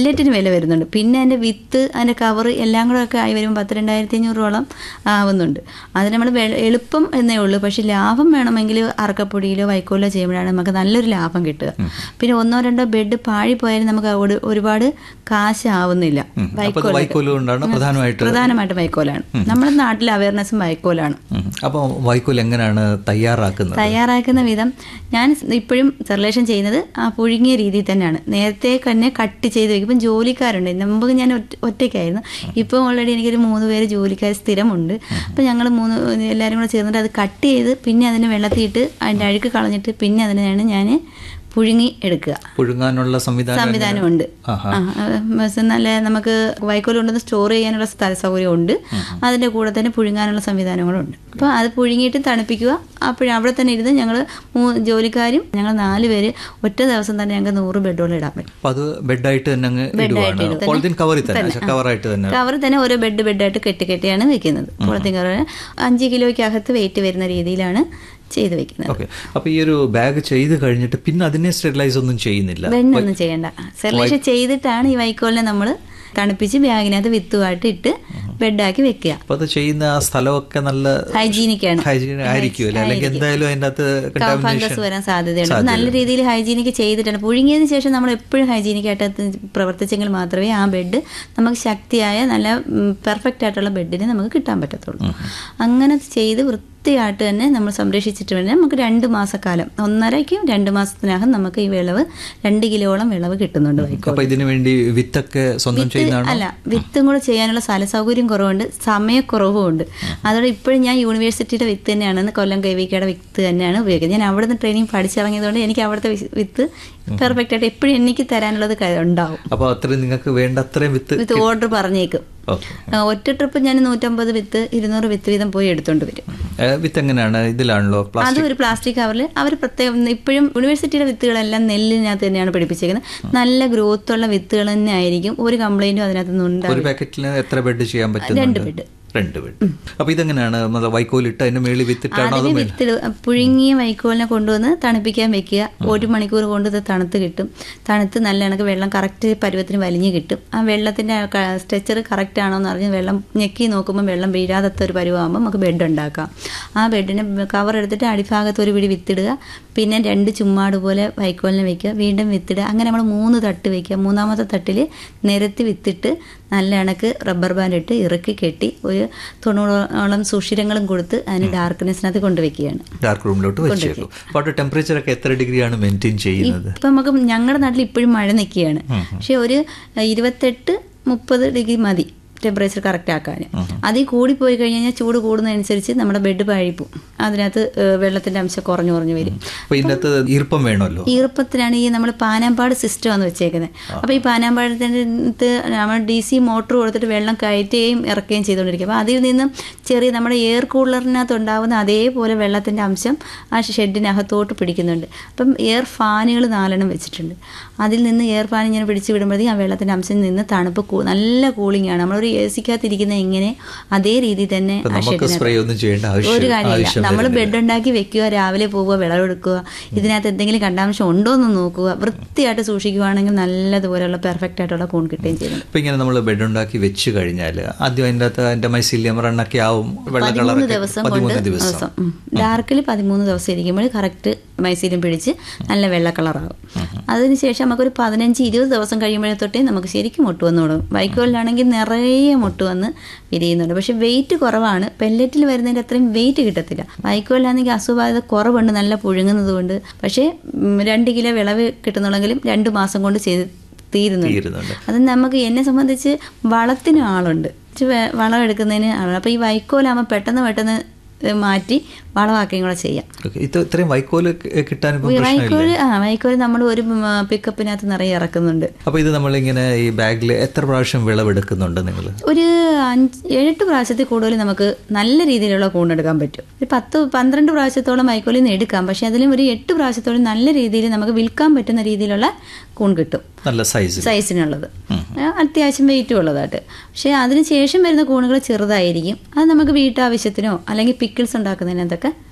പെല്ലറ്റിന് വില വരുന്നുണ്ട് പിന്നെ അതിൻ്റെ വിത്ത് അതിൻ്റെ കവർ എല്ലാം കൂടെ ഒക്കെ ആയി വരുമ്പോൾ പത്ത് രണ്ടായിരത്തി അഞ്ഞൂറോളം ആവുന്നുണ്ട് അത് നമ്മൾ എളുപ്പം എന്നേ ഉള്ളൂ പക്ഷേ ലാഭം വേണമെങ്കിൽ അറക്കപ്പൊടിയിലോ വൈക്കോലോ ചെയ്യുമ്പോഴാണ് നമുക്ക് നല്ലൊരു ലാഭം കിട്ടുക പിന്നെ ഒന്നോ രണ്ടോ ബെഡ് പാഴി പോയാലും നമുക്ക് അവിടെ ഒരുപാട് കാശ് ആവുന്നില്ല അപ്പൊ അത് വൈക്കോല് കൊണ്ടാണ് പ്രധാനമായിട്ട് പ്രധാനമായിട്ടും വൈക്കോലാണ് നമ്മുടെ നാട്ടിലെ അവയർനെസ്സും വൈക്കോലാണ് ഉം. അപ്പൊ വൈക്കോൽ എങ്ങനെയാണ് തയ്യാറാക്കുന്നത് തയ്യാറാക്കുന്ന വിധം ഞാൻ ഇപ്പോഴും സെർലേഷൻ ചെയ്യുന്നത് ആ പുഴുങ്ങിയ രീതിയിൽ തന്നെയാണ് നേരത്തെ തന്നെ കട്ട് ചെയ്ത് വെക്കും ഇപ്പം ജോലിക്കാരുണ്ട് മുമ്പ് ഞാൻ ഒറ്റ- ഒറ്റയ്ക്കായിരുന്നു ഇപ്പോൾ ഓൾറെഡി എനിക്കൊരു മൂന്ന് പേര് ജോലിക്കാർ സ്ഥിരമുണ്ട് അപ്പം ഞങ്ങൾ മൂന്ന് എല്ലാവരും കൂടെ ചേർന്നിട്ട് അത് കട്ട് ചെയ്ത് പിന്നെ അതിന് വെള്ളത്തിയിട്ട് അതിൻ്റെ അഴുക്ക് കളഞ്ഞിട്ട് പിന്നെ അതിനെയാണ് ഞാൻ പുഴുങ്ങി എടുക്കുക പുഴുങ്ങാനുള്ള സംവിധാനം സംവിധാനമുണ്ട് ആഹാ. ആ, ആ, മസ് നല്ല നമുക്ക് വൈക്കോൽ കൊണ്ടുവന്ന് സ്റ്റോർ ചെയ്യാനുള്ള സ്ഥല സൗകര്യം ഉണ്ട് അതിൻ്റെ കൂടെ തന്നെ പുഴുങ്ങാനുള്ള സംവിധാനങ്ങളുണ്ട് അപ്പോൾ അത് പുഴുങ്ങിയിട്ട് തണുപ്പിക്കുക അപ്പോഴും അവിടെ തന്നെ ഇരുന്ന് ഞങ്ങൾ മൂ ജോലിക്കാരും ഞങ്ങൾ നാല് പേര് ഒറ്റ ദിവസം തന്നെ ഞങ്ങൾക്ക് നൂറ് ബെഡോളം ഇടാൻ പറ്റും അപ്പൊ അത് ബെഡായിട്ട് തന്നെ അങ്ങ് ഇടുവാണ് ഇടും. പോളിത്തീൻ കവറിൽ തന്നെ കവറായിട്ട് തന്നെ കവർ തന്നെ ഓരോ ബെഡ് ബെഡായിട്ട് കെട്ടി കെട്ടിയാണ് വെക്കുന്നത് പോളത്തിൻ കവർ അഞ്ച് കിലോയ്ക്കകത്ത് വെയിറ്റ് വരുന്ന രീതിയിലാണ് ചെയ്ത് വെക്കുന്നത് ഓക്കെ അപ്പൊ ഈ ഒരു ബാഗ് ചെയ്ത് കഴിഞ്ഞിട്ട് പിന്നെ അതിനെ സ്റ്റെറിലൈസ് ഒന്നും ചെയ്യുന്നില്ല വെണ്ണൊന്നും ചെയ്യണ്ട സെർലേഷൻ ചെയ്തിട്ടാണ് ഈ വൈക്കോലിനെ നമ്മൾ തണുപ്പിച്ച് ബാഗിനകത്ത് വിത്തുമായിട്ട് ഇട്ട് ബെഡാക്കി വെക്കുക അപ്പൊ അത് ചെയ്യുന്ന ആ സ്ഥലമൊക്കെ നല്ല ഹൈജീനിക് ആണ് ഹൈജീൻ ആയിരിക്കുമല്ലോ അല്ലെങ്കിൽ എന്തായാലും അതിൻ്റെ അകത്ത് ഫംഗസ് കണ്ടാമിനേഷൻ വരാൻ സാധ്യതയുണ്ട് അപ്പൊ നല്ല രീതിയിൽ ഹൈജീനിക്ക് ചെയ്തിട്ടാണ് പുഴുങ്ങിയതിന് ശേഷം നമ്മൾ എപ്പോഴും ഹൈജീനിക്കായിട്ട് അത് പ്രവർത്തിച്ചെങ്കിൽ മാത്രമേ ആ ബെഡ് നമുക്ക് ശക്തിയായ നല്ല പെർഫെക്റ്റ് ആയിട്ടുള്ള ബെഡിന് നമുക്ക് കിട്ടാൻ പറ്റത്തുള്ളൂ അങ്ങനെ ചെയ്ത് വൃത്തിയായിട്ട് തന്നെ നമ്മൾ സംരക്ഷിച്ചിട്ട് വേണം നമുക്ക് രണ്ട് മാസക്കാലം ഒന്നരയ്ക്കും രണ്ട് മാസത്തിനകം നമുക്ക് ഈ വിളവ് രണ്ട് കിലോളം വിളവ് കിട്ടുന്നുണ്ട് വൈക്കോൽ അപ്പൊ ഇതിനു വേണ്ടി വിത്തൊക്കെ സ്വന്തം ചെയ്യുന്നതാണോ അല്ല വിത്തും കൂടെ ചെയ്യാനുള്ള സ്ഥല സൗകര്യം കുറവുണ്ട് സമയക്കുറവും ഉണ്ട് അതോടെ ഇപ്പോഴും ഞാൻ യൂണിവേഴ്സിറ്റിയുടെ വിത്ത് തന്നെയാണ് കൊല്ലം കൈവിക്കയുടെ വിത്ത് തന്നെയാണ് ഉപയോഗിക്കുന്നത് ഞാൻ അവിടെ നിന്ന് ട്രെയിനിങ് പഠിച്ചിറങ്ങിയതുകൊണ്ട് എനിക്ക് അവിടുത്തെ വി- വിത്ത് പെർഫെക്റ്റ് ആയിട്ട് എപ്പോഴും എനിക്ക് തരാനുള്ളത് ക- ഉണ്ടാവും അപ്പൊ അത്രയും നിങ്ങൾക്ക് വേണ്ട അത്രയും വിത്ത് വിത്ത് ഓർഡർ പറഞ്ഞേക്കും ഓക്കെ ആ, ഒറ്റ ട്രിപ്പ് ഞാൻ നൂറ്റമ്പത് വിത്ത് ഇരുന്നൂറ് വിത്ത് വീതം പോയി എടുത്തോണ്ട് വരും വിത്ത് എങ്ങനെയാണ് ഇതിലാണല്ലോ പ്ലാസ്റ്റിക് അതും ഒരു പ്ലാസ്റ്റിക് കവറിൽ അവർ പ്രത്യേകം ഇപ്പോഴും യൂണിവേഴ്സിറ്റിയുടെ വിത്തുകളെല്ലാം നെല്ലിനകത്ത് തന്നെയാണ് പിടിപ്പിച്ചേക്കുന്നത് നല്ല ഗ്രോത്ത് ഉള്ള വിത്തുകൾ തന്നെ ആയിരിക്കും ഒരു കംപ്ലൈന്റും അതിനകത്ത് നിന്ന് ഉണ്ടാവില്ല ഒരു പാക്കറ്റിൽ എത്ര ബെഡ് ചെയ്യാൻ പറ്റുന്നുണ്ട് ബെഡ്. രണ്ട് ബെഡ് അപ്പൊ ഇതെങ്ങനെയാണ് നമ്മൾ വൈക്കോലിട്ട് അതിന്റെ മേളിൽ വിത്തിട്ടാണോ അത് അതിന് വിത്തിൽ പുഴുങ്ങിയ വൈക്കോലിനെ കൊണ്ടുവന്ന് തണുപ്പിക്കാൻ വെക്കുക ഒരു മണിക്കൂർ കൊണ്ട് ഇത് തണുത്ത് കിട്ടും തണുത്ത് നല്ല കണക്ക് വെള്ളം കറക്റ്റ് പരുവത്തിന് വലിഞ്ഞ് കിട്ടും ആ വെള്ളത്തിൻ്റെ സ്ട്രെച്ചർ കറക്റ്റ് ആണോ എന്ന് അറിഞ്ഞ് വെള്ളം ഞെക്കി നോക്കുമ്പോൾ വെള്ളം വീഴാത്ത ഒരു പരുവാകുമ്പോൾ നമുക്ക് ബെഡ് ഉണ്ടാക്കാം ആ ബെഡിന് കവർ എടുത്തിട്ട് അടിഭാഗത്ത് ഒരു പിടി വിത്തിടുക പിന്നെ രണ്ട് ചുമ്മാട് പോലെ വൈക്കോലിനെ വെക്കുക വീണ്ടും വിത്തിടുക അങ്ങനെ നമ്മൾ മൂന്ന് തട്ട് വെക്കുക മൂന്നാമത്തെ തട്ടിൽ നിരത്തി വിത്തിട്ട് നല്ല കണക്ക് റബ്ബർ ബാൻഡ് ഇട്ട് ഇറക്കി കെട്ടി ഒരു തൊണ്ണൂറോളം സുഷിരങ്ങളും കൊടുത്ത് അതിന് ഡാർക്ക്നെസ്സിനകത്ത് കൊണ്ടുവയ്ക്കുകയാണ് ഡാർക്ക് റൂമിലോട്ട് വെച്ചേക്കും അപ്പൊ അവിടെ ടെമ്പറേച്ചർ ഒക്കെ എത്ര ഡിഗ്രിയാണ് മെയിൻറ്റെയിൻ ചെയ്യുന്നത് ഇപ്പം നമുക്ക് ഞങ്ങളുടെ നാട്ടിൽ ഇപ്പോഴും മഴ നിൽക്കുകയാണ് പക്ഷെ ഒരു ഇരുപത്തെട്ട് മുപ്പത് ഡിഗ്രി മതി ടെമ്പറേച്ചർ കറക്റ്റ് ആക്കാൻ അതിൽ കൂടി പോയി കഴിഞ്ഞാൽ ചൂട് കൂടുന്നതനുസരിച്ച് നമ്മുടെ ബെഡ് പഴിപ്പും അതിനകത്ത് ഏഹ്, വെള്ളത്തിന്റെ അംശം കുറഞ്ഞു കുറഞ്ഞു വരും അപ്പൊ ഇതിനകത്ത് ഈർപ്പം വേണമല്ലോ ഈർപ്പത്തിലാണ് ഈ നമ്മൾ പാനാമ്പാട് സിസ്റ്റം ആണ് വെച്ചേക്കുന്നത് അപ്പോൾ ഈ പാനാമ്പാടത്തിനകത്ത് നമ്മൾ ഡി സി മോട്ടർ കൊടുത്തിട്ട് വെള്ളം കയറ്റുകയും ഇറക്കുകയും ചെയ്തുകൊണ്ടിരിക്കും അപ്പോൾ അതിൽ നിന്നും ചെറിയ നമ്മുടെ എയർ കൂളറിനകത്ത് ഉണ്ടാകുന്ന അതേപോലെ വെള്ളത്തിൻ്റെ അംശം ആ ഷെഡിനകത്തോട്ട് പിടിക്കുന്നുണ്ട് അപ്പം എയർ ഫാനുകൾ നാലെണ്ണം വെച്ചിട്ടുണ്ട് അതിൽ നിന്ന് എയർ ഫാൻ ഇങ്ങനെ പിടിച്ച് വിടുമ്പോഴത്തേക്കും ആ വെള്ളത്തിൻ്റെ അംശം നിന്ന് തണുപ്പ് കൂ- നല്ല കൂളിംഗ് ആണ് നമ്മളൊരു എ സിക്കകത്തിരിക്കുന്ന എങ്ങനെ അതേ രീതിയിൽ തന്നെ അപ്പൊ ആ നമുക്ക് ഷെഡിനകത്ത് സ്പ്രേ ഒന്നും ചെയ്യേണ്ട ഒരു ആവശ്യം കാര്യമില്ല ആവശ്യം നമ്മൾ വരുന്നില്ല. ബെഡ് ഉണ്ടാക്കി വെക്കുക രാവിലെ പോവുക വിളവെടുക്കുക ഇതിനകത്ത് എന്തെങ്കിലും കണ്ടാംശം ഉണ്ടോ എന്ന് നോക്കുക വൃത്തിയായിട്ട് സൂക്ഷിക്കുകയാണെങ്കിൽ നല്ലതുപോലെയുള്ള പെർഫെക്റ്റ് ആയിട്ടുള്ള കൂൺ കിട്ടുകയും ചെയ്യുന്നു ഇപ്പൊ ഇങ്ങനെ നമ്മൾ ബെഡ് ഉണ്ടാക്കി വെച്ച് കഴിഞ്ഞാൽ ആദ്യം അതിൻ്റെ അകത്ത് അതിന്റെ മൈസില്യം റണ്ണൊക്കെ ആവും വെള്ള പതിമൂന്ന് കളറൊക്കെ ദിവസം കൊണ്ട് പതിമൂന്ന് ദിവസം ദിവസം ഡാർക്കിൽ പതിമൂന്ന് ദിവസം ഇരിക്കുമ്പോൾ കറക്റ്റ് മൈസീലും പിടിച്ച് നല്ല വെള്ള കളറാകും അതിനുശേഷം നമുക്കൊരു പതിനഞ്ച് ഇരുപത് ദിവസം കഴിയുമ്പോഴേ തൊട്ടേ നമുക്ക് ശരിക്കും മുട്ട് വന്നു തുടങ്ങും വൈക്കോലിലാണെങ്കിൽ നിറയെ മുട്ട് വന്ന് വിരിയുന്നുണ്ട് പക്ഷെ വെയിറ്റ് കുറവാണ് പെല്ലറ്റിൽ വരുന്നതിൻ്റെ അത്രയും വെയിറ്റ് കിട്ടത്തില്ല വൈക്കോലിലാണെങ്കിൽ അസുഖബാധിത കുറവുണ്ട് നല്ല പുഴുങ്ങുന്നത് കൊണ്ട് പക്ഷേ ഉം, രണ്ട് കിലോ വിളവ് കിട്ടുന്നുണ്ടെങ്കിലും രണ്ട് മാസം കൊണ്ട് ചെയ്ത് തീരുന്നുണ്ട് തീരുന്നുണ്ട് അത് നമുക്ക് എന്നെ സംബന്ധിച്ച് വളത്തിന് ആളുണ്ട് ഇച്ചിരി വെ- വളം എടുക്കുന്നതിന് ആളുണ്ട് അപ്പോൾ ഈ വൈക്കോലാകുമ്പോൾ പെട്ടെന്ന് പെട്ടെന്ന് ഏ, മാറ്റി വളമാക്കുകയും കൂടെ ചെയ്യാം ഓക്കെ. ഇത് ഇത്രയും വൈക്കോല് ക- കിട്ടാൻ ഇപ്പം പ്രശ്നമില്ല വൈക്കോല് ആ വൈക്കോല് നമ്മൾ ഒരു പിക്കപ്പിനകത്ത് നിറയെ ഇറക്കുന്നുണ്ട് അപ്പൊ ഇത് നമ്മളിങ്ങനെ ഈ ബാഗിൽ എത്ര പ്രാവശ്യം വിളവെടുക്കുന്നുണ്ട് നിങ്ങൾ ഒരു അഞ്ച് ഏഴെട്ട് പ്രാവശ്യത്തിൽ കൂടുതൽ നമുക്ക് നല്ല രീതിയിലുള്ള കൂണെടുക്കാൻ പറ്റും ഒരു പത്ത് പന്ത്രണ്ട് പ്രാവശ്യത്തോളം വൈക്കോലിൽ നിന്ന് എടുക്കാം പക്ഷെ അതിലും ഒരു എട്ട് പ്രാവശ്യത്തോളം നല്ല രീതിയിൽ നമുക്ക് വിൽക്കാൻ പറ്റുന്ന രീതിയിലുള്ള കൂൺ കിട്ടും നല്ല സൈസ് സൈസിനുള്ളത് ആ, അത്യാവശ്യം വെയിറ്റും ഉള്ളതായിട്ട് പക്ഷേ അതിന് ശേഷം വരുന്ന കൂണുകൾ ചെറുതായിരിക്കും അത് നമുക്ക് വീട്ടാവശ്യത്തിനോ അല്ലെങ്കിൽ പിക്കിൾസ് ഉണ്ടാക്കുന്നതിനകത്തൊക്കെ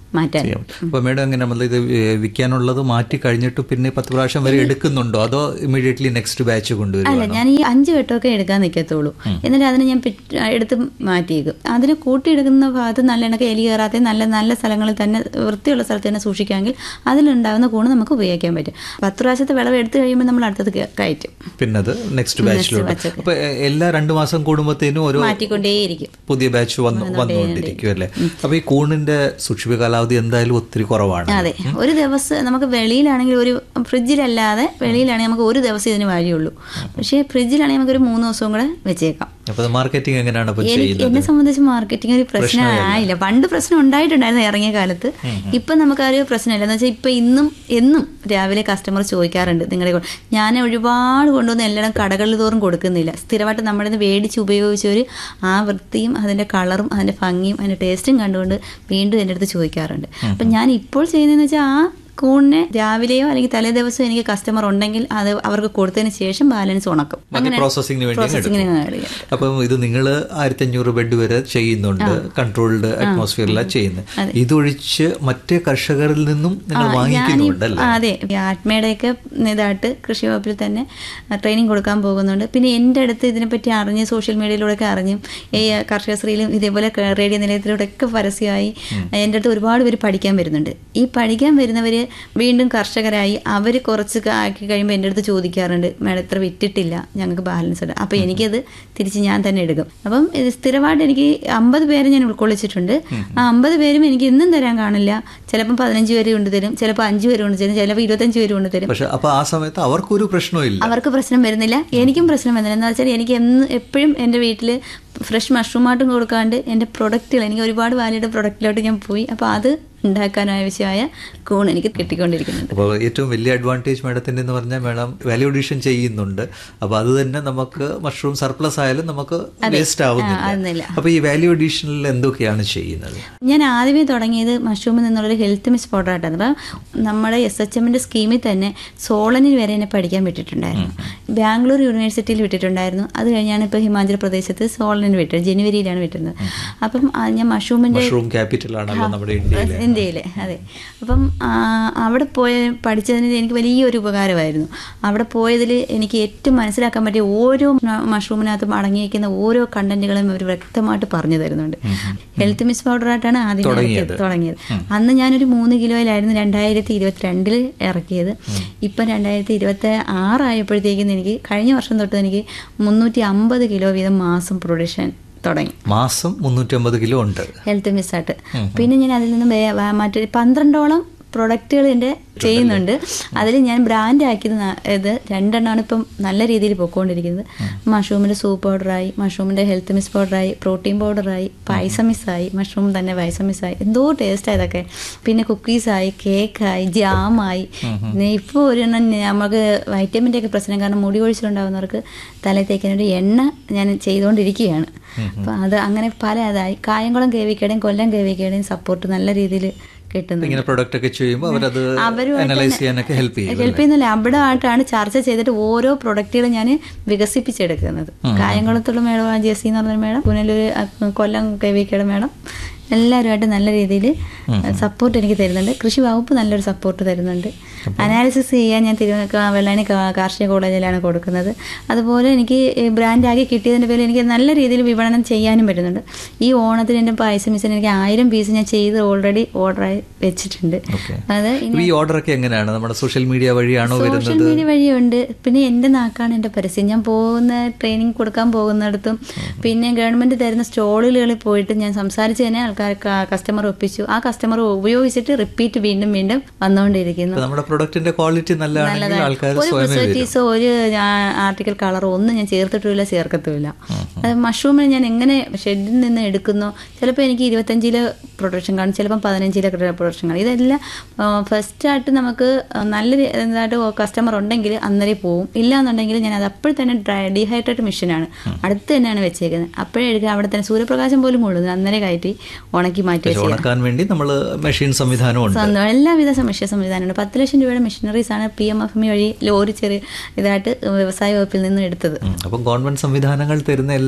മാറ്റാൻ ചെയ്യാം അപ്പോൾ മേഡം എങ്ങനെ നമ്മൾ ഇത് വിൽക്കാനുള്ളത് മാറ്റി കഴിഞ്ഞിട്ട് പിന്നെ പത്ത് പ്രാവശ്യം വരെ എടുക്കുന്നുണ്ടോ അതോ ഇമീഡിയറ്റ്ലി നെക്സ്റ്റ് ബാച്ച് അല്ല കൊണ്ടുവരും ഞാൻ ഈ അഞ്ച് വെട്ടമൊക്കെ എടുക്കാൻ നിൽക്കത്തുള്ളൂ എന്നിട്ട് അതിനെ ഞാൻ പിറ്റ് എടുത്ത് മാറ്റിയേക്കും അതിന് കൂട്ടിയെടുക്കുന്ന ഭാഗത്ത് നല്ല എണ്ണക്ക് എലി കയറാത്ത നല്ല നല്ല സ്ഥലങ്ങളിൽ തന്നെ വൃത്തിയുള്ള സ്ഥലത്ത് തന്നെ സൂക്ഷിക്കാമെങ്കിൽ അതിലുണ്ടാകുന്ന കൂണ് നമുക്ക് ഉപയോഗിക്കാൻ പറ്റും പത്ത് പ്രാവശ്യത്തെ വിളവ് എടുത്തു കഴിയുമ്പോൾ നമ്മൾ അടുത്തത് കയ- കയറ്റും പിന്നെ അത് നെക്സ്റ്റ് ബാച്ചിലോട്ട് batch അപ്പോൾ എല്ലാ രണ്ട് മാസം കൂടുമ്പോഴത്തേനും ഓരോ മാറ്റിക്കൊണ്ടേയിരിക്കും പുതിയ ബാച്ച് വന്നു വന്നുകൊണ്ടിരിക്കും അല്ലേ അപ്പോൾ ഈ കൂണിന്റെ സൂക്ഷിപ്പ് കാലാവധി എന്തായാലും ഒത്തിരി കുറവാണ് അതെ ഒരു ദിവസം നമുക്ക് വെളിയിലാണെങ്കിൽ ഒരു ഫ്രിഡ്ജിലല്ലാതെ വെളിയിലാണെങ്കിൽ നമുക്ക് ഒരു ദിവസം ഇതിന് വഴിയുള്ളൂ പക്ഷേ ഫ്രിഡ്ജിലാണെങ്കിൽ നമുക്ക് ഒരു മൂന്ന് ദിവസവും കൂടെ വെച്ചേക്കാം അപ്പോൾ അത് മാർക്കറ്റിംഗ് എങ്ങനെയാണ് അപ്പോൾ എനിക്ക് ചെയ്യുന്നത് എന്നെ സംബന്ധിച്ച് മാർക്കറ്റിംഗ് ഒരു പ്രശ്നമായില്ല പണ്ട് പ്രശ്നം ഉണ്ടായിട്ടുണ്ടായിരുന്നു ഇറങ്ങിയ കാലത്ത് ഇപ്പം നമുക്ക് ആ ഒരു പ്രശ്നമില്ല എന്ന് വെച്ചാൽ ഇപ്പം ഇന്നും എന്നും രാവിലെ കസ്റ്റമർ ചോദിക്കാറുണ്ട് നിങ്ങളുടെ കൊ- ഞാൻ ഒരുപാട് കൊണ്ടുവന്ന് എല്ലായിടം കടകളിൽ തോറും കൊടുക്കുന്നില്ല സ്ഥിരമായിട്ട് നമ്മുടെ നിന്ന് മേടിച്ച് ഉപയോഗിച്ചവർ ആ വൃത്തിയും അതിൻ്റെ കളറും അതിൻ്റെ ഭംഗിയും അതിൻ്റെ ടേസ്റ്റും കണ്ടുകൊണ്ട് വീണ്ടും എൻ്റെ അടുത്ത് ചോദിക്കാറുണ്ട് അപ്പം ഞാൻ ഇപ്പോൾ ചെയ്യുന്നതെന്ന് വെച്ചാൽ ആ കൂണിനെ രാവിലെയോ അല്ലെങ്കിൽ തലേ ദിവസമോ എനിക്ക് കസ്റ്റമർ ഉണ്ടെങ്കിൽ അത് അവർക്ക് കൊടുത്തതിന് ശേഷം ബാലൻസ് ഉണക്കും ബാക്കി പ്രോസസ്സിങ്ങിന് വേണ്ടി അങ്ങ് എടുക്കും. പ്രോസസ്സിങ്ങിന് അപ്പം ഇത് നിങ്ങൾ ആയിരത്തി അഞ്ഞൂറ് ബെഡ് വരെ ചെയ്യുന്നുണ്ട് കൺട്രോൾഡ് അറ്റ്മോസ്ഫിയറിലാണ് ചെയ്യുന്നത് ഇതൊഴിച്ച് മറ്റേ കർഷകരിൽ നിന്നും നിങ്ങൾ വാങ്ങിക്കുന്നുണ്ടല്ലേ ആ, അതെ ഈ ആത്മയുടെയൊക്കെ ഇതായിട്ട് കൃഷി വകുപ്പിൽ തന്നെ ട്രെയിനിങ് കൊടുക്കാൻ പോകുന്നുണ്ട് പിന്നെ എൻ്റെ അടുത്ത് ഇതിനെപ്പറ്റി അറിഞ്ഞ് സോഷ്യൽ മീഡിയയിലൂടെയൊക്കെ അറിഞ്ഞും ഈ കർഷകശ്രീയിലും ഇതേപോലെ ക- റേഡിയോ നിലയത്തിലൂടെയൊക്കെ പരസ്യമായി എൻ്റെ അടുത്ത് ഒരുപാട് പേര് പഠിക്കാൻ വരുന്നുണ്ട് ഈ പഠിക്കാൻ വരുന്നവർ വീണ്ടും കർഷകരായി അവർ കുറച്ച് ക- ആക്കി കഴിയുമ്പോൾ എൻ്റെ അടുത്ത് ചോദിക്കാറുണ്ട് മേഡം ഇത്ര വിറ്റിട്ടില്ല ഞങ്ങൾക്ക് ബാലൻസ് ഉണ്ട് അപ്പോൾ എനിക്കത് തിരിച്ച് ഞാൻ തന്നെ എടുക്കും അപ്പം ഇത് സ്ഥിരമായിട്ട് എനിക്ക് അമ്പത് പേരെ ഞാൻ ഉൾക്കൊള്ളിച്ചിട്ടുണ്ട് ആ അമ്പത് പേരും എനിക്ക് ഇന്നും തരാൻ കാണില്ല ചിലപ്പം പതിനഞ്ച് പേര് കൊണ്ട് തരും ചിലപ്പോൾ അഞ്ച് പേര് കൊണ്ട് തരും ചിലപ്പോൾ ഇരുപത്തഞ്ച് പേര് കൊണ്ട് തരും പക്ഷെ അപ്പൊ ആ സമയത്ത് അവർക്കൊരു പ്രശ്നവും അവർക്ക് പ്രശ്നം വരുന്നില്ല എനിക്കും പ്രശ്നം വരുന്നില്ല എന്ന് വെച്ചാൽ എനിക്ക് എന്ന് എപ്പോഴും എൻ്റെ വീട്ടിൽ ഫ്രഷ് മഷ്റൂമായിട്ടും കൊടുക്കാണ്ട് എൻ്റെ പ്രൊഡക്റ്റുകൾ എനിക്ക് ഒരുപാട് വാലിയുടെ പ്രൊഡക്റ്റിലോട്ട് ഞാൻ പോയി അപ്പോൾ അത് ഉണ്ടാക്കാൻ ആവശ്യമായ കൂൺ എനിക്ക് കിട്ടിക്കൊണ്ടിരിക്കുന്നുണ്ട് അപ്പോൾ ഏറ്റവും വലിയ അഡ്വാൻറ്റേജ് മേഡത്തിൻ്റെ എന്ന് പറഞ്ഞാൽ മേഡം വാല്യൂ അഡീഷൻ ചെയ്യുന്നുണ്ട് അപ്പോൾ അത് തന്നെ നമുക്ക് മഷ്റൂം സർപ്ലസ് ആയാലും നമുക്ക് വേസ്റ്റ് ആവുന്നില്ല. ആവുന്നില്ല അപ്പോൾ ഈ വാല്യൂ അഡീഷനിൽ എന്തൊക്കെയാണ് ചെയ്യുന്നത് ഞാൻ ആദ്യമേ തുടങ്ങിയത് മഷ്റൂമിൽ നിന്നുള്ളൊരു ഹെൽത്ത് മിസ് പൗഡർ ആയിട്ടാണ് അപ്പം നമ്മുടെ എസ് എച്ച് എമ്മിൻ്റെ സ്കീമിൽ തന്നെ സോളനിൽ വരെ എന്നെ പഠിക്കാൻ വിട്ടിട്ടുണ്ടായിരുന്നു ബാംഗ്ലൂർ യൂണിവേഴ്സിറ്റിയിൽ വിട്ടിട്ടുണ്ടായിരുന്നു അത് കഴിഞ്ഞാണ് ഇപ്പോൾ ഹിമാചൽ പ്രദേശത്ത് സോളനിൽ വിട്ടത് ജനുവരിയിലാണ് വിട്ടുന്നത് അപ്പം ആ, ഞാൻ മഷ്റൂമിൻ്റെ മഷ്റൂം ക്യാപിറ്റൽ ആണല്ലോ നമ്മുടെ ഇന്ത്യയിലെ ഇന്ത്യയിലെ അതെ അപ്പം ആ, അവിടെ പോയ പഠിച്ചതിന് എനിക്ക് വലിയൊരു ഉപകാരമായിരുന്നു അവിടെ പോയതിൽ എനിക്ക് ഏറ്റവും മനസ്സിലാക്കാൻ പറ്റിയ ഓരോ മ- മഷ്റൂമിനകത്തും അടങ്ങിയിരിക്കുന്ന ഓരോ കണ്ടന്റുകളും അവർ വ്യക്തമായിട്ട് പറഞ്ഞു തരുന്നുണ്ട് ഹെൽത്ത് മിസ് പൗഡറായിട്ടാണ് ആദ്യം ഞാൻ തുടങ്ങിയത്. തുടങ്ങിയത് അന്ന് ഞാനൊരു മൂന്ന് കിലോയിലായിരുന്നു രണ്ടായിരത്തി ഇരുപത്തിരണ്ടില് ഇറക്കിയത് ഇപ്പം രണ്ടായിരത്തി ഇരുപത്തി ആറായപ്പോഴത്തേക്കും എനിക്ക് കഴിഞ്ഞ വർഷം തൊട്ട് എനിക്ക് മുന്നൂറ്റി അമ്പത് കിലോ വീതം മാസം പ്രൊഡക്ഷൻ തുടങ്ങി മാസം മുന്നൂറ്റമ്പത് കിലോ ഉണ്ട് ഹെൽത്ത് മിസ്സായിട്ട് പിന്നെ ഞാൻ അതിൽ നിന്ന് വേ- വേ- മറ്റൊരു പന്ത്രണ്ടോളം പ്രൊഡക്റ്റുകൾ എൻ്റെ ചെയ്യുന്നുണ്ട് അതിൽ ഞാൻ ബ്രാൻഡ് ആക്കിയത് ന- ഇത് രണ്ടെണ്ണമാണ് ഇപ്പം നല്ല രീതിയിൽ പോയിക്കൊണ്ടിരിക്കുന്നത് മഷ്റൂമിൻ്റെ സൂപ്പ് പൗഡറായി മഷ്റൂമിൻ്റെ ഹെൽത്ത് മിസ് പൗഡറായി പ്രോട്ടീൻ പൗഡറായി പൈസമിസ്സായി മഷ്റൂം തന്നെ പൈസമിസ്സായി എന്തോ ടേസ്റ്റ് ഇതൊക്കെ പിന്നെ കുക്കീസായി കേക്കായി ജാമായി ഇപ്പോൾ ഒരെണ്ണം നമുക്ക് വൈറ്റമിൻ്റെ ഒക്കെ പ്രശ്നം കാരണം മുടി കൊഴിച്ചിലുണ്ടാകുന്നവർക്ക് തലയിൽ തേക്കാനൊരു എണ്ണ ഞാൻ ചെയ്തുകൊണ്ടിരിക്കുകയാണ് അപ്പോൾ അത് അങ്ങനെ പല അതായി കായംകുളം കേവിക്കയുടെയും കൊല്ലം കേവിക്കയുടെയും സപ്പോർട്ട് നല്ല രീതിയിൽ കിട്ടുന്നുണ്ട് ഇങ്ങനെ പ്രൊഡക്റ്റ് ഒക്കെ ചെയ്യുമ്പോൾ അവരത് അവരുമായിട്ട് അനലൈസ് ചെയ്യാനൊക്കെ ഹെൽപ്പ് ചെയ്യും ഹെൽപ്പ് ചെയ്യുന്നില്ല അവിടെ ആയിട്ടാണ് ചർച്ച ചെയ്തിട്ട് ഓരോ പ്രൊഡക്റ്റുകളും ഞാൻ വികസിപ്പിച്ചെടുക്കുന്നത് കായംകുളത്തുള്ള മേഡം ജെസി എന്ന് പറഞ്ഞ മേഡം പുനലൂർ അഹ് കൊല്ലം കവിക്കയുടെ മേഡം എല്ലാവരുമായിട്ട് നല്ല രീതിയിൽ സപ്പോർട്ട് എനിക്ക് തരുന്നുണ്ട് കൃഷി വകുപ്പ് നല്ലൊരു സപ്പോർട്ട് തരുന്നുണ്ട് അനാലിസിസ് ചെയ്യാൻ ഞാൻ തിരുവ കാ- വെള്ളാനി കാ- കാർഷിക കോളേജിലാണ് കൊടുക്കുന്നത് അതുപോലെ എനിക്ക് ബ്രാൻഡാക്കി കിട്ടിയതിൻ്റെ പേരിൽ എനിക്ക് നല്ല രീതിയിൽ വിപണനം ചെയ്യാനും പറ്റുന്നുണ്ട് ഈ ഓണത്തിന് എൻ്റെ പായസം മിസ്സിന് എനിക്ക് ആയിരം പീസ് ഞാൻ ചെയ്ത് ഓൾറെഡി ഓർഡറായി വെച്ചിട്ടുണ്ട് ഓക്കെ അത് ഈ ഓർഡർ ഒക്കെ എങ്ങനെയാണ് നമ്മുടെ സോഷ്യൽ മീഡിയ വഴിയാണോ സോഷ്യൽ വരുന്നത് മീഡിയ വഴിയുണ്ട് പിന്നെ എൻ്റെ നാക്കാണ് എൻ്റെ പരസ്യം ഞാൻ പോകുന്ന ട്രെയിനിങ് കൊടുക്കാൻ പോകുന്നിടത്തും പിന്നെ ഗവൺമെന്റ് തരുന്ന സ്റ്റോളുകളിൽ പോയിട്ട് ഞാൻ സംസാരിച്ച് തന്നെ ആൾക്കാർ കസ്റ്റമർ ഒപ്പിച്ചു ആ കസ്റ്റമർ ഉപയോഗിച്ചിട്ട് റിപ്പീറ്റ് വീണ്ടും വീണ്ടും വന്നുകൊണ്ടിരിക്കുന്നു ഇപ്പൊ നമ്മുടെ പ്രൊഡക്റ്റിന്റെ ക്വാളിറ്റി നല്ലതാണെങ്കിൽ ആൾക്കാർ ഒരു സ്വയമേ വരും പ്രിസർവേറ്റീവ്സോ ഒരു ആർട്ടിക്കൽ കളറോ ഒന്നും ഞാൻ ചേർത്തിട്ടില്ല ചേർക്കത്തുമില്ല അത് മഷ്റൂമിന് ഞാൻ എങ്ങനെ ഷെഡിൽ നിന്ന് എടുക്കുന്നോ ചിലപ്പോൾ എനിക്ക് ഇരുപത്തഞ്ചില് പ്രൊഡക്ഷൻ കാണും ചിലപ്പോൾ പതിനഞ്ചിലെ പ്രൊഡക്ഷൻ കാണും ഇതെല്ലാം ഫസ്റ്റായിട്ട് നമുക്ക് നല്ല രീ- ഇതായിട്ട് കസ്റ്റമർ ഉണ്ടെങ്കിൽ അന്നേരം പോവും ഇല്ല എന്നുണ്ടെങ്കിൽ ഞാൻ അത് അപ്പോൾ തന്നെ ഡ്രൈ ഡീഹൈഡ്രേറ്റ് മെഷീനാണ് അടുത്ത് തന്നെയാണ് വെച്ചേക്കുന്നത് അപ്പോഴേ എടുക്കുക അവിടെ തന്നെ സൂര്യപ്രകാശം പോലും കൊള്ളുന്നു അന്നേരം കയറ്റി ഉണക്കി മാറ്റി പക്ഷെ വെച്ചേക്കുന്നത് ഉണക്കാൻ വേണ്ടി നമ്മൾ മെഷീൻ സംവിധാനമുണ്ട് സ്വന്തം എല്ലാവിധ സമസ്യ സംവിധാനമുണ്ട് പത്ത് ലക്ഷം രൂപയുടെ മെഷീനറീസ് ആണ് പി എം എഫ് എം വഴി ലോറി ചെറിയ ഇതായിട്ട് വ്യവസായ വകുപ്പിൽ നിന്ന് എടുത്തത് ഉം. അപ്പം ഗവൺമെന്റ് സംവിധാനങ്ങൾ തരുന്ന എല്ലാ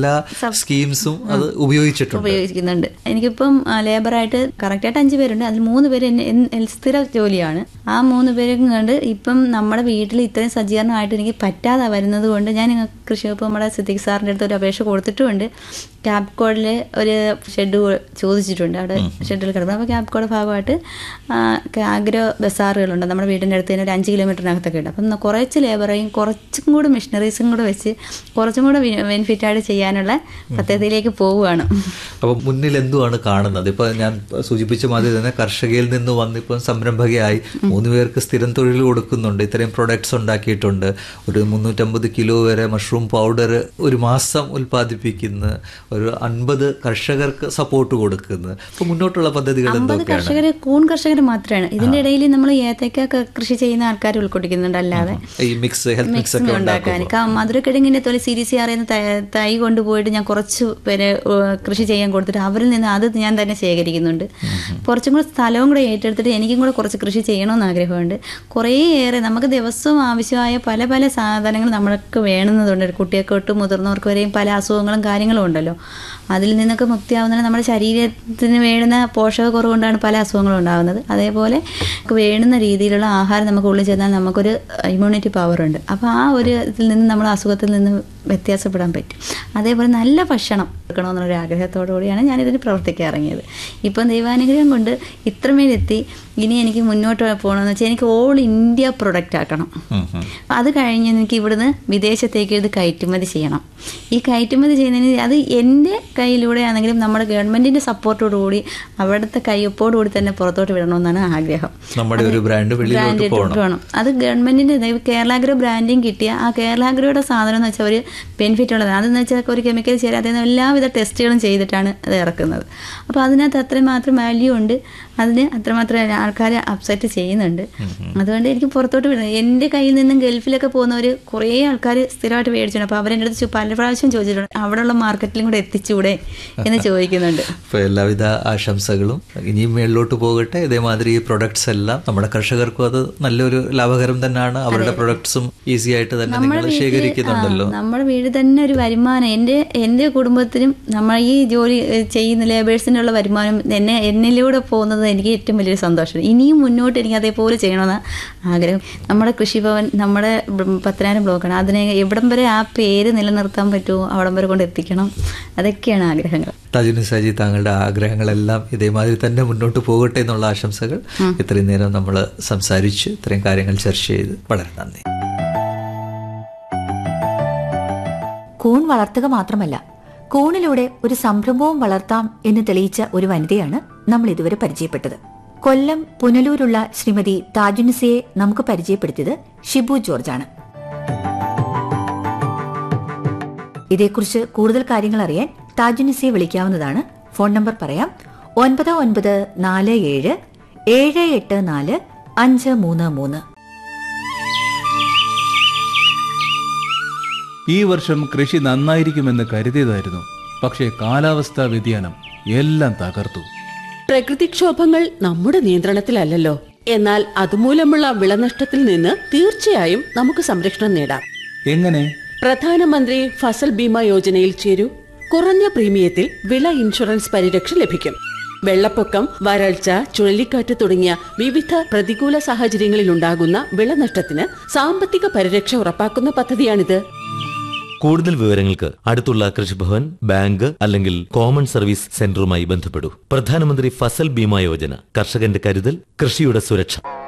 എല്ലാ സ്കീംസും അത് ഉപയോഗിച്ചിട്ടുണ്ട് ഉപയോഗിക്കുന്നുണ്ട് എനിക്കിപ്പം ആ, ലേബറായിട്ട് കറക്റ്റായിട്ട് അഞ്ച് പേരുണ്ട് അതിൽ മൂന്ന് പേര് എന്നെ എൻ- എൻ- സ്ഥിര ജോലിയാണ് ആ മൂന്ന് പേരും കണ്ട് ഇപ്പം നമ്മുടെ വീട്ടിൽ ഇത്രയും സജ്ജീകരണമായിട്ട് എനിക്ക് പറ്റാതെ വരുന്നത് കൊണ്ട് ഞാൻ ഇങ്ങ് കൃഷി വകുപ്പ് നമ്മുടെ സിദ്ദിഖ് സാറിൻ്റെ അടുത്ത് ഒരു അപേക്ഷ കൊടുത്തിട്ടുമുണ്ട് ക്യാപ്കോഡിൽ ഒരു ഷെഡ് ചോദിച്ചിട്ടുണ്ട് അവിടെ ഷെഡിൽ കിടക്കുന്നത് അപ്പോൾ ക്യാപ്കോഡ് ഭാഗമായിട്ട് ആ, ആഗ്രോ ബസാറുകളുണ്ട് നമ്മുടെ വീടിൻ്റെ അടുത്ത് തന്നെ ഒരു അഞ്ച് കിലോമീറ്ററിനകത്തൊക്കെ ഉണ്ട് അപ്പം കുറച്ച് ലേബറേയും കുറച്ചും കൂടെ മെഷീനറീസും കൂടെ വെച്ച് കുറച്ചും കൂടെ ബെനിഫിറ്റായിട്ട് ചെയ്യാനുള്ള പദ്ധതിയിലേക്ക് പോവുകയാണ് അപ്പൊ മുന്നിൽ എന്തുവാണ് കാണുന്നത് ഇപ്പൊ ഞാൻ സൂചിപ്പിച്ച മാതിരി തന്നെ കർഷകയിൽ നിന്ന് വന്നിപ്പം സംരംഭകയായി മൂന്ന് പേർക്ക് സ്ഥിരം തൊഴിൽ കൊടുക്കുന്നുണ്ട് ഇത്രയും പ്രൊഡക്ട്സ് ഉണ്ടാക്കിയിട്ടുണ്ട് ഒരു മുന്നൂറ്റമ്പത് കിലോ വരെ മഷ്റൂം പൗഡർ ഒരു മാസം ഉൽപ്പാദിപ്പിക്കുന്ന ഒരു അൻപത് കർഷകർക്ക് സപ്പോർട്ട് കൊടുക്കുന്നു അപ്പൊ മുന്നോട്ടുള്ള പദ്ധതികൾ അമ്പത് എന്തൊക്കെയാണ് കർഷകർ കൂൺ കർഷകർ മാത്രമാണ് ഇതിന്റെ ഇടയിൽ നമ്മൾ ഏത്തക്ക ക- കൃഷി ചെയ്യുന്ന ആൾക്കാർ ഉൾക്കൊള്ളിക്കുന്നുണ്ട് അല്ലാതെ ഈ മിക്സ് ഹെൽത്ത് മിക്സ് ഒക്കെ ഉണ്ടാക്കാൻ ഉണ്ടാക്കും മധുരക്കിഴങ്ങിന്റെ തൊലി സി ഡി സി അറിയുന്ന തൈ കൊണ്ടുപോയിട്ട് ഞാൻ കുറച്ച് പേരെ ഏഹ്, കൃഷി ചെയ്യാൻ കൊടുത്തിട്ട് അവരിൽ നിന്ന് അത് ഞാൻ തന്നെ ശേഖരിക്കുന്നുണ്ട് കുറച്ചും കൂടെ സ്ഥലവും കൂടെ ഏറ്റെടുത്തിട്ട് എനിക്കും കൂടെ കുറച്ച് കൃഷി ചെയ്യണമെന്ന് ആഗ്രഹമുണ്ട് കുറേയേറെ നമുക്ക് ദിവസവും ആവശ്യമായ പല പല സാധനങ്ങൾ നമ്മൾക്ക് വേണമെന്നതുണ്ട് കുട്ടികൾക്ക് തൊട്ട് മുതിർന്നവർക്ക് വരെയും പല അസുഖങ്ങളും കാര്യങ്ങളും ഉണ്ടല്ലോ അതിൽ നിന്നൊക്കെ മുക്തിയാവുന്നത് നമ്മുടെ ശരീരത്തിന് വേണ്ടുന്ന പോഷകക്കുറവ് കൊണ്ടാണ് പല അസുഖങ്ങളും ഉണ്ടാകുന്നത് അതേപോലെ നമുക്ക് വേണ്ടുന്ന രീതിയിലുള്ള ആഹാരം നമുക്ക് ഉള്ളിൽ ചെന്നാൽ നമുക്കൊരു ഇമ്മ്യൂണിറ്റി പവർ ഉണ്ട് അപ്പോൾ ആ ഒരു ഇതിൽ നിന്ന് നമ്മൾ അസുഖത്തിൽ നിന്ന് വ്യത്യാസപ്പെടാൻ പറ്റും അതേപോലെ നല്ല ഭക്ഷണം എടുക്കണമെന്നൊരു ആഗ്രഹത്തോടു കൂടിയാണ് ഞാനിതിന് പ്രവർത്തിക്കാൻ ഇറങ്ങിയത് ഇപ്പം ദൈവാനുഗ്രഹം കൊണ്ട് ഇത്രമേലെത്തി ഇനി എനിക്ക് മുന്നോട്ട് പോകണമെന്ന് വെച്ചാൽ എനിക്ക് ഓൾ ഇന്ത്യ പ്രൊഡക്റ്റ് ആക്കണം ഉം, ഉം. അത് കഴിഞ്ഞ് എനിക്ക് ഇവിടുന്ന് വിദേശത്തേക്ക് ഇത് കയറ്റുമതി ചെയ്യണം ഈ കയറ്റുമതി ചെയ്യുന്നതിന് അത് എൻ്റെ കയ്യിലൂടെ ആണെങ്കിലും നമ്മുടെ ഗവൺമെൻറ്റിൻ്റെ സപ്പോർട്ടോടുകൂടി അവിടുത്തെ കയ്യൊപ്പോടുകൂടി തന്നെ പുറത്തോട്ട് വിടണമെന്നാണ് ആഗ്രഹം നമ്മുടെ ഒരു ബ്രാൻഡ് വെളിയിലോട്ട് ബ്രാൻഡ് പോകണം വേണം അത് ഗവൺമെന്റിന്റെ കേരളാഗ്രോ ബ്രാൻഡിങ് കിട്ടിയ ആ കേരളാഗ്രോയുടെ സാധനം എന്ന് വെച്ചാൽ ഒരു ബെനിഫിറ്റ് ഉള്ളതാണ് അതെന്ന് വെച്ചാൽ ഒരു കെമിക്കൽ ചേരാതെ എല്ലാവിധ ടെസ്റ്റുകളും ചെയ്തിട്ടാണ് അത് ഇറക്കുന്നത് അപ്പോൾ അതിനകത്ത് അത്രമാത്രം വാല്യൂ ഉണ്ട് അതിന് അത്രമാത്രം ആൾക്കാർ അപ്സെറ്റ് ചെയ്യുന്നുണ്ട് അതുകൊണ്ട് എനിക്ക് പുറത്തോട്ട് വിടണം എൻ്റെ കയ്യിൽ നിന്നും ഗൾഫിലൊക്കെ പോകുന്നവർ കുറേ ആൾക്കാർ സ്ഥിരമായിട്ട് മേടിച്ചിട്ടുണ്ട് അപ്പോൾ അവരെൻ്റെ അടുത്ത് ചോ- പല പ്രാവശ്യം ചോദിച്ചിട്ടുണ്ട് അവിടെയുള്ള മാർക്കറ്റിലും കൂടെ എത്തിച്ചുകൂടെ എന്ന് ചോദിക്കുന്നുണ്ട് അപ്പോൾ എല്ലാവിധ ആശംസകളും ഇനിയും മേളിലോട്ട് പോകട്ടെ ഇതേമാതിരി ഈ പ്രൊഡക്ട്സ് എല്ലാം നമ്മുടെ കർഷകർക്കും അത് നല്ലൊരു ലാഭകരം തന്നെയാണ് അവരുടെ പ്രൊഡക്ട്സും ഈസി ആയിട്ട് തന്നെ നിങ്ങൾ ശേഖരിക്കുന്നുണ്ടല്ലോ ആ, നമ്മുടെ വീട് തന്നെ ഒരു വരുമാനം എൻ്റെ എൻ്റെ കുടുംബത്തിനും നമ്മൾ ഈ ജോലി ഏഹ്, ചെയ്യുന്ന ലേബേഴ്സിനുള്ള വരുമാനം എന്നെ എന്നിലൂടെ പോകുന്നത് എനിക്ക് ഏറ്റവും വലിയൊരു സന്തോഷമാണ് ഇനിയും മുന്നോട്ട് എനിക്ക് അതേപോലെ ചെയ്യണമെന്ന് ആഗ്രഹം നമ്മുടെ കൃഷിഭവൻ നമ്മുടെ ബ് പത്തനായിരം ബ്ലോക്കാണ് അതിനെ എവിടം വരെ ആ പേര് നിലനിർത്താൻ പറ്റുമോ അവിടം വരെ കൊണ്ട് എത്തിക്കണം അതൊക്കെയാണ് ആഗ്രഹങ്ങൾ താജുനി സാജി താങ്കളുടെ ആഗ്രഹങ്ങളെല്ലാം ഇതേമാതിരി തന്നെ മുന്നോട്ട് പോകട്ടെ എന്നുള്ള ആശംസകൾ ഇത്രയും നേരം നമ്മൾ സംസാരിച്ച് ഇത്രയും കാര്യങ്ങൾ ചർച്ച ചെയ്ത് വളരെ നന്ദി കൂൺ വളർത്തുക മാത്രമല്ല കൂണിലൂടെ ഒരു സംരംഭവും വളർത്താം എന്ന് തെളിയിച്ച ഒരു വനിതയാണ് നമ്മൾ ഇതുവരെ പരിചയപ്പെട്ടത് കൊല്ലം പുനലൂരുള്ള ശ്രീമതി താജുനിസയെ നമുക്ക് പരിചയപ്പെടുത്തിയത് ഷിബു ജോർജാണ് ഇതേക്കുറിച്ച് കൂടുതൽ കാര്യങ്ങൾ അറിയാൻ താജുനിസയെ വിളിക്കാവുന്നതാണ് ഫോൺ നമ്പർ പറയാം ഒൻപത് ഒൻപത് നാല് ഏഴ് ഏഴ് എട്ട് നാല് അഞ്ച് മൂന്ന് മൂന്ന് ഈ വർഷം കൃഷി നന്നായിരിക്കുമെന്ന് കരുതിയതായിരുന്നു പക്ഷേ കാലാവസ്ഥാ വ്യതിയാനം എല്ലാം തകർത്തു പ്രകൃതിക്ഷോഭങ്ങൾ നമ്മുടെ നിയന്ത്രണത്തിലല്ലല്ലോ എന്നാൽ അതുമൂലമുള്ള വിളനഷ്ടത്തിൽ നിന്ന് തീർച്ചയായും നമുക്ക് സംരക്ഷണം നേടാം എങ്ങനെ പ്രധാനമന്ത്രി ഫസൽ ബീമ യോജനയിൽ ചേരൂ കുറഞ്ഞ പ്രീമിയത്തിൽ വിള ഇൻഷുറൻസ് പരിരക്ഷ ലഭിക്കും വെള്ളപ്പൊക്കം വരൾച്ച ചുഴലിക്കാറ്റ് തുടങ്ങിയ വിവിധ പ്രതികൂല സാഹചര്യങ്ങളിൽ ഉണ്ടാകുന്ന വിളനഷ്ടത്തിന് സാമ്പത്തിക പരിരക്ഷ ഉറപ്പാക്കുന്ന പദ്ധതിയാണിത് കൂടുതൽ വിവരങ്ങൾക്ക് അടുത്തുള്ള കൃഷിഭവൻ ബാങ്ക് അല്ലെങ്കിൽ കോമൺ സർവീസ് സെന്ററുമായി ബന്ധപ്പെടൂ പ്രധാനമന്ത്രി ഫസൽ ബീമ യോജന കർഷകന്റെ കരുതൽ കൃഷിയുടെ സുരക്ഷ